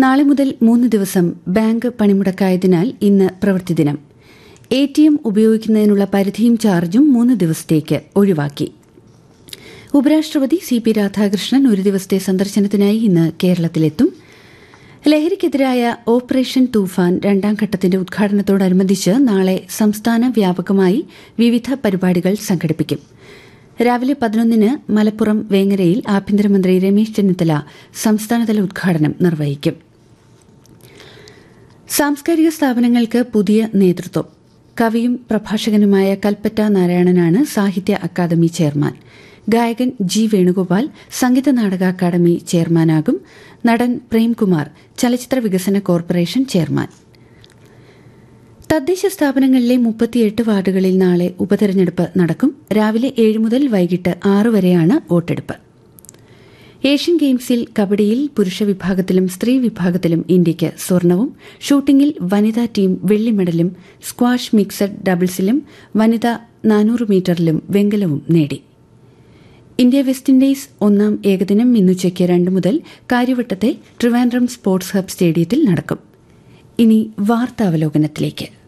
നാളെ മുതൽ മൂന്ന് ദിവസം ബാങ്ക് പണിമുടക്കായതിനാൽ ഇന്ന് പ്രവൃത്തി ദിനം എ ടി എം ഉപയോഗിക്കുന്നതിനുള്ള പരിധിയും ചാർജും മൂന്ന് ദിവസത്തേക്ക് ഒഴിവാക്കി ഉപരാഷ്ട്രപതി സി പി രാധാകൃഷ്ണൻ ഒരു ദിവസത്തെ സന്ദർശനത്തിനായി ഇന്ന് കേരളത്തിലെത്തും ലഹരിക്കെതിരായ ഓപ്പറേഷൻ തൂഫാൻ രണ്ടാം ഘട്ടത്തിന്റെ ഉദ്ഘാടനത്തോടനുബന്ധിച്ച് നാളെ സംസ്ഥാന വ്യാപകമായി വിവിധ പരിപാടികൾ സംഘടിപ്പിക്കും രാവിലെ പതിനൊന്നിന് മലപ്പുറം വേങ്ങരയിൽ ആഭ്യന്തരമന്ത്രി രമേശ് ചെന്നിത്തല സംസ്ഥാനതല ഉദ്ഘാടനം നിർവഹിക്കും സാംസ്കാരിക സ്ഥാപനങ്ങൾക്ക് പുതിയ നേതൃത്വം കവിയും പ്രഭാഷകനുമായ കൽപ്പറ്റ നാരായണനാണ് സാഹിത്യ അക്കാദമി ചെയർമാൻ ഗായകൻ ജി വേണുഗോപാൽ സംഗീത നാടക അക്കാദമി ചെയർമാനാകും നടൻ പ്രേംകുമാർ ചലച്ചിത്ര വികസന കോർപ്പറേഷൻ ചെയർമാൻ തദ്ദേശ സ്ഥാപനങ്ങളിലെ മുപ്പത്തിയെട്ട് വാർഡുകളിൽ നാളെ ഉപതെരഞ്ഞെടുപ്പ് നടക്കും രാവിലെ ഏഴ് മുതൽ വൈകിട്ട് ആറ് വരെയാണ് വോട്ടെടുപ്പ് ഏഷ്യൻ ഗെയിംസിൽ കബഡിയിൽ പുരുഷ വിഭാഗത്തിലും സ്ത്രീ വിഭാഗത്തിലും ഇന്ത്യയ്ക്ക് സ്വർണവും ഷൂട്ടിംഗിൽ വനിതാ ടീം വെള്ളി മെഡലും സ്ക്വാഷ് മിക്സഡ് ഡബിൾസിലും വനിതാ നാനൂറ് മീറ്ററിലും വെങ്കലവും നേടി ഇന്ത്യ വെസ്റ്റ് ഇൻഡീസ് ഒന്നാം ഏകദിനം ഇന്നുച്ചയ്ക്ക് രണ്ട് മുതൽ കാര്യവട്ടത്തെ ട്രിവാൻഡ്രം സ്പോർട്സ് ഹബ് സ്റ്റേഡിയത്തിൽ നടക്കും ഇനി വാർത്താവലോകനത്തിലേക്ക്